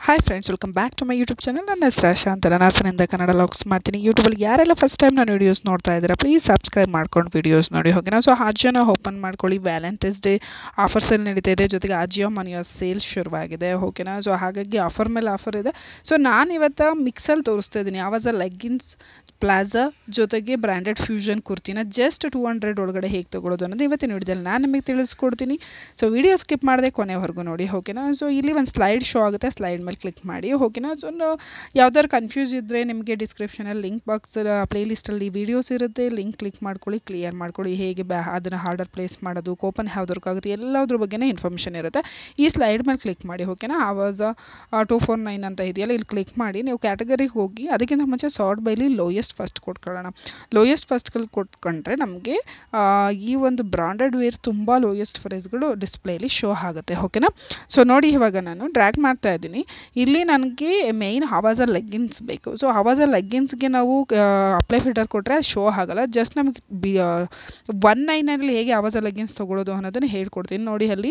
hi friends welcome back to my YouTube channel ನನ್ನ ಹೆಸರು ಆಶಾ ಅಂತ ನಾನು ಹಾಸನಿಂದ ಕನ್ನಡ ಲಾಗ್ಸ್ ಮಾಡ್ತೀನಿ ಯೂಟ್ಯೂಬಲ್ಲಿ ಯಾರೆಲ್ಲ ಫಸ್ಟ್ ಟೈಮ್ ನಾನು ವೀಡಿಯೋಸ್ ನೋಡ್ತಾ ಇದ್ದೀರಾ ಪ್ಲೀಸ್ ಸಬ್ಸ್ಕ್ರೈಬ್ ಮಾಡ್ಕೊಂಡು ವೀಡಿಯೋಸ್ ನೋಡಿ ಓಕೆನಾ ಸೊ ಆಜಿಯೋನ ಓಪನ್ ಮಾಡ್ಕೊಳ್ಳಿ ವ್ಯಾಲೆಂಟೈನ್ಸ್ ಡೇ ಆಫರ್ ಸೇಲ್ ನಡೀತಾ ಇದೆ ಜೊತೆಗೆ ಆಜಿಯೋ ಮನಿಯ ಸೇಲ್ ಶುರುವಾಗಿದೆ ಓಕೆನಾ ಸೊ ಹಾಗಾಗಿ ಆಫರ್ ಮೇಲೆ ಆಫರ್ ಇದೆ ಸೊ ನಾನು ಇವತ್ತು ಮಿಕ್ಸಲ್ಲಿ ತೋರಿಸ್ತಾ ಇದ್ದೀನಿ ಆವಾಜ ಲೆಗ್ಗಿನ್ಸ್ ಪ್ಲಾಜಾ ಜೊತೆಗೆ ಬ್ರ್ಯಾಂಡೆಡ್ ಫ್ಯೂಷನ್ ಕುರ್ತಿನ ಜಸ್ಟ್ ಟೂ ಹಂಡ್ರೆಡ್ ಒಳಗಡೆ ಹೇಗೆ ತೊಗೊಳೋದು ಅನ್ನೋದು ಇವತ್ತಿನ ವಿಡಿಯೋದಲ್ಲಿ ನಾನು ನಿಮಗೆ ತಿಳಿಸ್ಕೊಡ್ತೀನಿ ಸೊ ವಿಡಿಯೋ ಸ್ಕಿಪ್ ಮಾಡದೆ ಕೊನೆವರೆಗೂ ನೋಡಿ ಓಕೆನಾ ಸೊ ಇಲ್ಲಿ ಒಂದು ಸ್ಲೈಡ್ ಶೋ ಆಗುತ್ತೆ ಸ್ಲೈಡ್ ಮೇಲೆ ಕ್ಲಿಕ್ ಮಾಡಿ ಓಕೆನಾ ಸೊ ಯಾವ್ದಾದ್ರು ಕನ್ಫ್ಯೂಸ್ ಇದ್ದರೆ ನಿಮಗೆ ಡಿಸ್ಕ್ರಿಪ್ಷನಲ್ಲಿ ಲಿಂಕ್ ಬಾಕ್ಸ್ ಪ್ಲೇಲಿಸ್ಟಲ್ಲಿ ವೀಡಿಯೋಸ್ ಇರುತ್ತೆ ಲಿಂಕ್ ಕ್ಲಿಕ್ ಮಾಡ್ಕೊಳ್ಳಿ ಕ್ಲಿಯರ್ ಮಾಡ್ಕೊಳ್ಳಿ ಹೇಗೆ ಬ್ಯಾ ಅದನ್ನು ಆರ್ಡರ್ ಪ್ಲೇಸ್ ಮಾಡೋದು ಕೂಪನ್ ಯಾವ್ದಕ್ಕಾಗುತ್ತೆ ಎಲ್ಲದ್ರ ಬಗ್ಗೆನೇ ಇನ್ಫಾರ್ಮೇಷನ್ ಇರುತ್ತೆ ಈ ಸ್ಲೈಡ್ ಮೇಲೆ ಕ್ಲಿಕ್ ಮಾಡಿ ಓಕೆನಾ ಆವಾಜ ಟೂ ಫೋರ್ ನೈನ್ ಅಂತ ಇದೆಯಲ್ಲ ಇಲ್ಲಿ ಕ್ಲಿಕ್ ಮಾಡಿ ನೀವು ಕ್ಯಾಟಗರಿಗೆ ಹೋಗಿ ಅದಕ್ಕಿಂತ ಮುಂಚೆ ಸಾರ್ಟ್ ಬೈಲಿ ಲೋಯೆಸ್ಟ್ ಫಸ್ಟ್ ಕೊಟ್ಕೊಳ್ಳೋಣ ಲೋಯೆಸ್ಟ್ ಫಸ್ಟ್ಗಳು ಕೊಟ್ಕೊಂಡ್ರೆ ನಮಗೆ ಈ ಒಂದು ಬ್ರಾಂಡೆಡ್ ವೇರ್ ತುಂಬ ಲೋಯೆಸ್ಟ್ ಪ್ರೈಸ್ಗಳು ಡಿಸ್ಪ್ಲೇಲಿ ಶೋ ಆಗುತ್ತೆ ಓಕೆನಾ ಸೊ ನೋಡಿ ಇವಾಗ ನಾನು ಡ್ರ್ಯಾಗ್ ಮಾಡ್ತಾ ಇದ್ದೀನಿ ಇಲ್ಲಿ ನನಗೆ ಮೇಯ್ನ್ ಆವಾಜ ಲೆಗ್ಗಿನ್ಸ್ ಬೇಕು ಸೊ ಆವಾಜ ಲೆಗ್ಗಿನ್ಸ್ಗೆ ನಾವು ಅಪ್ಲೈ ಫಿಲ್ಟರ್ ಕೊಟ್ಟರೆ ಶೋ ಆಗಲ್ಲ ಜಸ್ಟ್ ನಮಗೆ ಬಿ ಒನ್ ನೈನಲ್ಲಿ ಹೇಗೆ ಆವಾಜ ಲೆಗ್ಗಿನ್ಸ್ ತೊಗೊಳೋದು ಅನ್ನೋದನ್ನು ಹೇಳ್ಕೊಡ್ತೀನಿ ನೋಡಿ ಅಲ್ಲಿ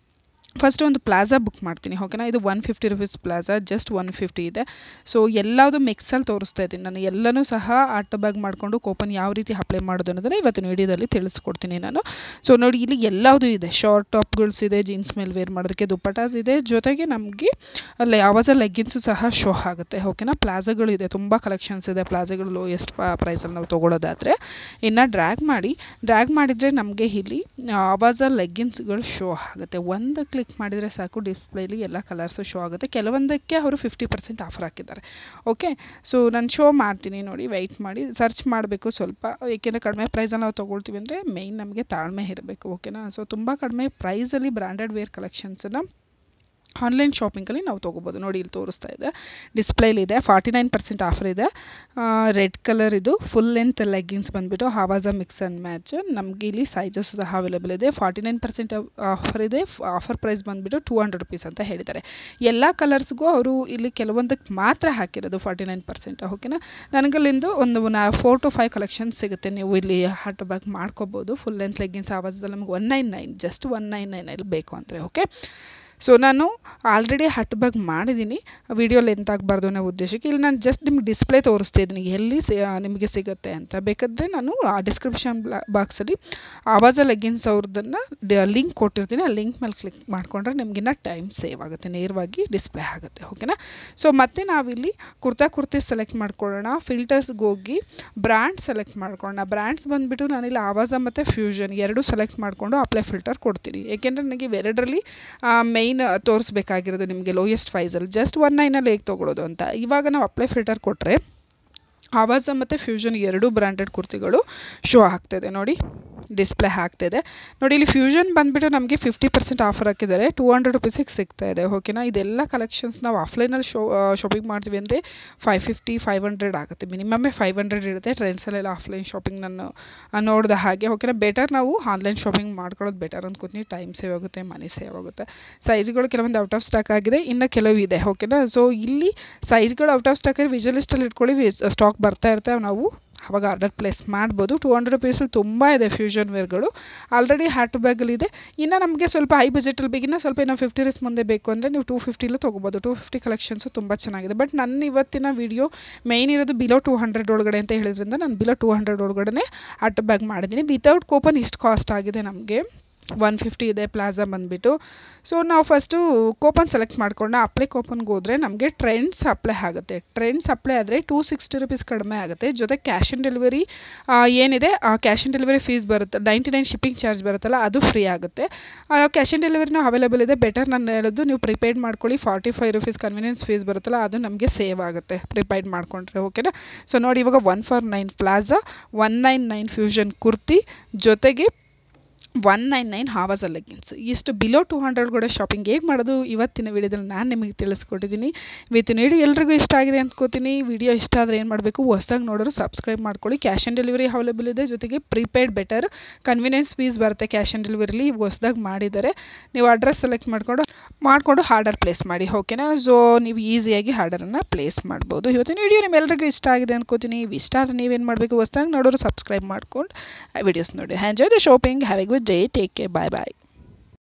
ಫಸ್ಟ್ ಒಂದು ಪ್ಲಾಜಾ ಬುಕ್ ಮಾಡ್ತೀನಿ ಓಕೆನಾ ಇದು one fifty rupees palazzo just one fifty ಇದೆ ಸೊ ಎಲ್ಲದು ಮಿಕ್ಸಲ್ಲಿ ತೋರಿಸ್ತಾ ಇದ್ದೀನಿ ನಾನು ಎಲ್ಲನೂ ಸಹ ಆಟ ಬ್ಯಾಗ್ ಮಾಡಿಕೊಂಡು ಕೋಪನ್ ಯಾವ ರೀತಿ ಅಪ್ಲೈ ಮಾಡೋದು ಅನ್ನೋದನ್ನು ಇವತ್ತಿನ ವಿಡಿಯೋದಲ್ಲಿ ತಿಳಿಸ್ಕೊಡ್ತೀನಿ ನಾನು ಸೊ ನೋಡಿ ಇಲ್ಲಿ ಎಲ್ಲದೂ ಇದೆ ಶಾರ್ಟ್ ಟಾಪ್ಗಳ್ಸ್ ಇದೆ ಜೀನ್ಸ್ ಮೇಲೆ ವೇರ್ ಮಾಡೋದಕ್ಕೆ ದುಪ್ಪಟಾಸ್ ಇದೆ ಜೊತೆಗೆ ನಮಗೆ ಅಲ್ಲಿ ಯಾವಾಜ ಲೆಗ್ಗಿನ್ಸು ಸಹ ಶೋ ಆಗುತ್ತೆ ಓಕೆನಾ ಪ್ಲಾಜಾಗಳು ಇದೆ ತುಂಬ ಕಲೆಕ್ಷನ್ಸ್ ಇದೆ ಪ್ಲಾಜಾಗಳು ಲೋಯೆಸ್ಟ್ ಪ್ರೈಸಲ್ಲಿ ನಾವು ತೊಗೊಳೋದಾದರೆ ಇನ್ನು ಡ್ರ್ಯಾಗ್ ಮಾಡಿ ಡ್ರ್ಯಾಗ್ ಮಾಡಿದರೆ ನಮಗೆ ಇಲ್ಲಿ ಆವಾಜ ಲೆಗ್ಗಿನ್ಸ್ಗಳು ಶೋ ಆಗುತ್ತೆ ಒಂದು ಕ್ಲಿಕ್ ಮಾಡಿದರೆ ಸಾಕು ಡಿಸ್ಪ್ಲೇಲಿ ಎಲ್ಲ ಕಲರ್ಸು ಶೋ ಆಗುತ್ತೆ ಕೆಲವೊಂದಕ್ಕೆ ಅವರು ಫಿಫ್ಟಿ ಪರ್ಸೆಂಟ್ ಆಫರ್ ಹಾಕಿದ್ದಾರೆ ಓಕೆ ಸೊ ನಾನು ಶೋ ಮಾಡ್ತೀನಿ ನೋಡಿ ವೆಯ್ಟ್ ಮಾಡಿ ಸರ್ಚ್ ಮಾಡಬೇಕು ಸ್ವಲ್ಪ ಏಕೆಂದರೆ ಕಡಿಮೆ ಪ್ರೈಸಲ್ಲಿ ನಾವು ತೊಗೊಳ್ತೀವಿ ಅಂದರೆ ಮೇಯ್ನ್ ನಮಗೆ ತಾಳ್ಮೆ ಇರಬೇಕು ಓಕೆನಾ ಸೊ ತುಂಬ ಕಡಿಮೆ ಪ್ರೈಸಲ್ಲಿ ಬ್ರ್ಯಾಂಡೆಡ್ ವೇರ್ ಕಲೆಕ್ಷನ್ಸನ್ನು ಆನ್ಲೈನ್ ಶಾಪಿಂಗಲ್ಲಿ ನಾವು ತೊಗೋಬೋದು ನೋಡಿ ಇಲ್ಲಿ ತೋರಿಸ್ತಾ ಇದೆ ಡಿಸ್ಪ್ಲೇಲಿದೆ ಫಾರ್ಟಿ ನೈನ್ ಪರ್ಸೆಂಟ್ ಆಫರ್ ಇದೆ ರೆಡ್ ಕಲರ್ ಇದು ಫುಲ್ ಲೆಂತ್ ಲೆಗ್ಗಿನ್ಸ್ ಬಂದುಬಿಟ್ಟು ಹಾವಾಜ ಮಿಕ್ಸ್ ಆ್ಯಂಡ್ ಮ್ಯಾಚ್ ನಮಗೆ ಇಲ್ಲಿ ಸೈಜಸ್ ಸಹ ಅವೈಲೇಬಲ್ ಇದೆ ಫಾರ್ಟಿ ನೈನ್ ಪರ್ಸೆಂಟ್ ಆಫರ್ ಇದೆ ಆಫರ್ ಪ್ರೈಸ್ ಬಂದುಬಿಟ್ಟು ಟೂ ಹಂಡ್ರೆಡ್ ರುಪೀಸ್ ಅಂತ ಹೇಳಿದ್ದಾರೆ ಎಲ್ಲ ಕಲರ್ಸ್ಗೂ ಅವರು ಇಲ್ಲಿ ಕೆಲವೊಂದಕ್ಕೆ ಮಾತ್ರ ಹಾಕಿರೋದು ಫಾರ್ಟಿ ನೈನ್ ಪರ್ಸೆಂಟ್ ಓಕೆನಾ ನನಗಲ್ಲಿಂದು ಒಂದು ನಾ ಫೋರ್ ಟು ಫೈವ್ ಕಲೆಕ್ಷನ್ಸ್ ಸಿಗುತ್ತೆ ನೀವು ಇಲ್ಲಿ ಹಾಟ್ ಬ್ಯಾಗ್ ಮಾಡ್ಕೋಬೋದು ಫುಲ್ ಲೆಂತ್ ಲೆಗ್ಗಿನ್ಸ್ ಆವಾಜದಲ್ಲಿ ನಮಗೆ one nine nine just one nine ನೈನಲ್ಲಿ ಬೇಕು ಅಂದರೆ ಓಕೆ ಸೊ ನಾನು ಆಲ್ರೆಡಿ ಹಟ್ ಬ್ಯಾಗ್ ಮಾಡಿದ್ದೀನಿ ವಿಡಿಯೋ ಲೆಂತ್ ಆಗಬಾರ್ದು ಅನ್ನೋ ಉದ್ದೇಶಕ್ಕೆ ಇಲ್ಲಿ ನಾನು ಜಸ್ಟ್ ನಿಮ್ಗೆ ಡಿಸ್ಪ್ಲೇ ತೋರಿಸ್ತಾ ಇದ್ದೀನಿ ಎಲ್ಲಿ ಸಿ ನಿಮಗೆ ಸಿಗುತ್ತೆ ಅಂತ ಬೇಕಾದರೆ ನಾನು ಆ ಡಿಸ್ಕ್ರಿಪ್ಷನ್ ಬಾಕ್ಸಲ್ಲಿ ಆವಾಜ ಲೆಗ್ಗಿನ್ಸ್ ಅವ್ರದ್ದನ್ನು ಲಿಂಕ್ ಕೊಟ್ಟಿರ್ತೀನಿ ಆ ಲಿಂಕ್ ಮೇಲೆ ಕ್ಲಿಕ್ ಮಾಡಿಕೊಂಡ್ರೆ ನಿಮಗಿನ್ನ ಟೈಮ್ ಸೇವ್ ಆಗುತ್ತೆ ನೇರವಾಗಿ ಡಿಸ್ಪ್ಲೇ ಆಗುತ್ತೆ ಓಕೆನಾ ಸೊ ಮತ್ತೆ ನಾವಿಲ್ಲಿ ಕುರ್ತಾ ಕುರ್ತಿ ಸೆಲೆಕ್ಟ್ ಮಾಡ್ಕೊಳ್ಳೋಣ ಫಿಲ್ಟರ್ಸ್ಗೆ ಹೋಗಿ ಬ್ರ್ಯಾಂಡ್ ಸೆಲೆಕ್ಟ್ ಮಾಡ್ಕೊಳ್ಳೋಣ ಬ್ರ್ಯಾಂಡ್ಸ್ ಬಂದುಬಿಟ್ಟು ನಾನಿಲ್ಲಿ ಆವಾಜ ಮತ್ತು ಫ್ಯೂಷನ್ ಎರಡು ಸೆಲೆಕ್ಟ್ ಮಾಡಿಕೊಂಡು ಅಪ್ಲೈ ಫಿಲ್ಟರ್ ಕೊಡ್ತೀನಿ ಏಕೆಂದರೆ ನನಗೆ ಇವೆರಡರಲ್ಲಿ ಮೈ ಮೈನ್ ತೋರಿಸ್ಬೇಕಾಗಿರೋದು ನಿಮಗೆ ಲೋಯೆಸ್ಟ್ ಪ್ರೈಸಲ್ಲಿ ಜಸ್ಟ್ ಒನ್ ನೈನಲ್ಲಿ ಹೇಗೆ ತೊಗೊಳೋದು ಅಂತ ಇವಾಗ ನಾವು ಅಪ್ಲೈ ಫಿಲ್ಟರ್ ಕೊಟ್ಟರೆ ಆವಾಜ ಮತ್ತು ಫ್ಯೂಷನ್ ಎರಡೂ ಬ್ರ್ಯಾಂಡೆಡ್ ಕುರ್ತಿಗಳು ಶೋ ಆಗ್ತಾಯಿದೆ ನೋಡಿ ಡಿಸ್ಪ್ಲೇ ಆಗ್ತಾಯಿದೆ ನೋಡಿ ಇಲ್ಲಿ ಫ್ಯೂಷನ್ ಬಂದುಬಿಟ್ಟು ನಮಗೆ ಫಿಫ್ಟಿ ಪರ್ಸೆಂಟ್ ಆಫರ್ ಹಾಕಿದ್ದಾರೆ ಟೂ ಹಂಡ್ರೆಡ್ ರುಪೀಸಿಗೆ ಸಿಗ್ತಾ ಇದೆ ಓಕೆನಾ ಇದೆಲ್ಲ ಕಲೆಕ್ಷನ್ಸ್ ನಾವು ಆಫ್ಲೈನಲ್ಲಿ ಶೋ ಶಾಪಿಂಗ್ ಮಾಡ್ತೀವಿ ಅಂದರೆ ಫೈವ್ ಫಿಫ್ಟಿ ಫೈವ್ ಹಂಡ್ರೆಡ್ ಆಗುತ್ತೆ ಮಿನಿಮಮ್ಮೇ ಫೈವ್ ಹಂಡ್ರೆಡ್ ಇರುತ್ತೆ ಟ್ರೆಂಡ್ಸಲ್ಲೆಲ್ಲ ಆಫ್ಲೈನ್ ಶಾಪಿಂಗ್ ನಾನು ನೋಡಿದ ಹಾಗೆ ಓಕೆನಾ ಬೆಟರ್ ನಾವು ಆನ್ಲೈನ್ ಶಾಪಿಂಗ್ ಮಾಡ್ಕೊಳ್ಳೋದು ಬೆಟರ್ ಅಂದ್ಕೊತೀನಿ ಟೈಮ್ ಸೇವ್ ಆಗುತ್ತೆ ಮನಿ ಸೇವ್ ಆಗುತ್ತೆ ಸೈಜ್ಗಳು ಕೆಲವೊಂದು ಔಟ್ ಆಫ್ ಸ್ಟಾಕ್ ಆಗಿದೆ ಇನ್ನು ಕೆಲವು ಇದೆ ಓಕೆನಾ ಸೊ ಇಲ್ಲಿ ಸೈಜ್ಗಳು ಔಟ್ ಆಫ್ ಸ್ಟಾಕ್ ವಿಜುವಲಿಸ್ಟಲ್ಲಿ ಇಟ್ಕೊಳ್ಳಿ ಸ್ಟಾಕ್ ಬರ್ತಾ ಇರ್ತವೆ ನಾವು ಅವಾಗ ಆರ್ಡರ್ ಪ್ಲೇಸ್ ಮಾಡ್ಬೋದು ಟೂ ಹಂಡ್ರೆಡ್ ರುಪೀಸಲ್ಲಿ ತುಂಬ ಇದೆ ಫ್ಯೂಷನ್ ವೇರ್ಗಳು ಆಲ್ರೆಡಿ ಹ್ಯಾಟ್ ಬ್ಯಾಗಲ್ಲಿದೆ ಇನ್ನು ನಮಗೆ ಸ್ವಲ್ಪ ಹೈ ಬಜೆಟಲ್ಲಿ ಬೇಕಿನ್ನ ಸ್ವಲ್ಪ ಇನ್ನೂ ಫಿಫ್ಟಿ ರುಪೀಸ್ ಮುಂದೆ ಬೇಕು ಅಂದರೆ ನೀವು ಟೂ ಫಿಫ್ಟಿಲೂ ತೊಗೋಬೋದು ಟೂ ಫಿಫ್ಟಿ ಕಲೆಕ್ಷನ್ಸು ತುಂಬ ಚೆನ್ನಾಗಿದೆ ಬಟ್ ನನ್ನ ಇವತ್ತಿನ ವೀಡಿಯೋ ಮೇಯ್ನ್ ಇರೋದು ಬಿಲೋ ಟೂ ಹಂಡ್ರೆಡ್ ಒಳಗಡೆ ಅಂತ ಹೇಳಿದ್ರಿಂದ ನಾನು ಬಿಲೋ ಟೂ ಹಂಡ್ರೆಡ್ ಒಳಗಡೆ ಹಟ್ ಬ್ಯಾಗ್ ಮಾಡಿದ್ದೀನಿ ವಿತೌಟ್ ಕೂಪನ್ ಇಷ್ಟು ಕಾಸ್ಟ್ ಆಗಿದೆ ನಮಗೆ ಒನ್ ಫಿಫ್ಟಿ ಇದೆ ಪ್ಲಾಜಾ ಬಂದುಬಿಟ್ಟು ಸೊ ನಾವು ಫಸ್ಟು ಕೋಪನ್ ಸೆಲೆಕ್ಟ್ ಮಾಡ್ಕೊಂಡು ಅಪ್ಲೈ ಕೋಪನ್ಗೆ ಹೋದರೆ ನಮಗೆ ಟ್ರೆಂಡ್ಸ್ ಅಪ್ಲೈ ಆಗುತ್ತೆ ಟ್ರೆಂಡ್ಸ್ ಅಪ್ಲೈ ಆದರೆ ಟೂ ಸಿಕ್ಸ್ಟಿ ರುಪೀಸ್ ಕಡಿಮೆ ಆಗುತ್ತೆ ಜೊತೆ ಕ್ಯಾಶ್ ಆನ್ ಡೆಲಿವರಿ ಏನಿದೆ ಆ ಕ್ಯಾಶ್ ಆನ್ ಡೆಲಿವರಿ ಫೀಸ್ ಬರುತ್ತೆ ನೈಂಟಿ ನೈನ್ ಶಿಪ್ಪಿಂಗ್ ಚಾರ್ಜ್ ಬರುತ್ತಲ್ಲ ಅದು ಫ್ರೀ ಆಗುತ್ತೆ ಕ್ಯಾಶ್ ಆನ್ ಡೆಲಿವರಿನೂ ಅವೈಲೇಬಲ್ ಇದೆ ಬೆಟರ್ ನಾನು ಹೇಳೋದು ನೀವು ಪ್ರಿಪೇಯ್ಡ್ ಮಾಡ್ಕೊಳ್ಳಿ forty five rupees convenience fees ಬರುತ್ತಲ್ಲ ಅದು ನಮಗೆ ಸೇವ್ ಆಗುತ್ತೆ ಪ್ರಿಪೇಯ್ಡ್ ಮಾಡ್ಕೊಂಡ್ರೆ ಓಕೆನಾ ಸೊ ನೋಡಿ ಇವಾಗ one four nine palazzo one nine nine fusion kurti ಜೊತೆಗೆ one nine nine Avaasa leggings ಇಷ್ಟು ಬಿಲೋ ಟು ಹಂಡ್ರೆಡ್ ಕೂಡ ಶಾಪಿಂಗ್ ಹೇಗೆ ಮಾಡೋದು ಇವತ್ತಿನ ವೀಡಿಯೋದಲ್ಲಿ ನಾನು ನಿಮಗೆ ತಿಳಿಸ್ಕೊಟ್ಟಿದ್ದೀನಿ ಇವತ್ತಿನ ವಿಡಿಯೋ ಎಲ್ರಿಗೂ ಇಷ್ಟ ಆಗಿದೆ ಅಂದ್ಕೋತೀನಿ ವಿಡಿಯೋ ಇಷ್ಟ ಆದರೆ ಏನು ಮಾಡಬೇಕು ಹೊಸ್ದಾಗಿ ನೋಡೋರು ಸಬ್ಸ್ಕ್ರೈಬ್ ಮಾಡ್ಕೊಳ್ಳಿ ಕ್ಯಾಶ್ ಆನ್ ಡೆಲಿವರಿ ಅವೈಲೇಬಲ್ ಇದೆ ಜೊತೆಗೆ ಪ್ರೀಪೇಯ್ಡ್ ಬೆಟರ್ ಕನ್ವೀನಿಯನ್ಸ್ ಫೀಸ್ ಬರುತ್ತೆ ಕ್ಯಾಶ್ ಆನ್ ಡೆಲಿವರಿಲಿ ಈಗ ಹೊಸ್ದಾಗಿ ಮಾಡಿದ್ದಾರೆ ನೀವು ಅಡ್ರೆಸ್ ಸೆಲೆಕ್ಟ್ ಮಾಡಿಕೊಂಡು ಮಾಡಿಕೊಂಡು ಆರ್ಡರ್ ಪ್ಲೇಸ್ ಮಾಡಿ ಓಕೆನಾ ಸೊ ನೀವು ಈಸಿಯಾಗಿ ಆರ್ಡರನ್ನು ಪ್ಲೇಸ್ ಮಾಡ್ಬೋದು ಇವತ್ತಿನ ವಿಡಿಯೋ ನಿಮ್ಮೆಲ್ಲರಿಗೂ ಇಷ್ಟ ಆಗಿದೆ ಅಂದ್ಕೋತೀನಿ ಇಷ್ಟ ಆದರೆ ನೀವೇನು ಮಾಡಬೇಕು ಹೊಸ್ದಾಗಿ ನೋಡೋರು ಸಬ್ಸ್ಕ್ರೈಬ್ ಮಾಡ್ಕೊಂಡು ವಿಡಿಯೋಸ್ ನೋಡಿ enjoy the shopping have a good day take care bye bye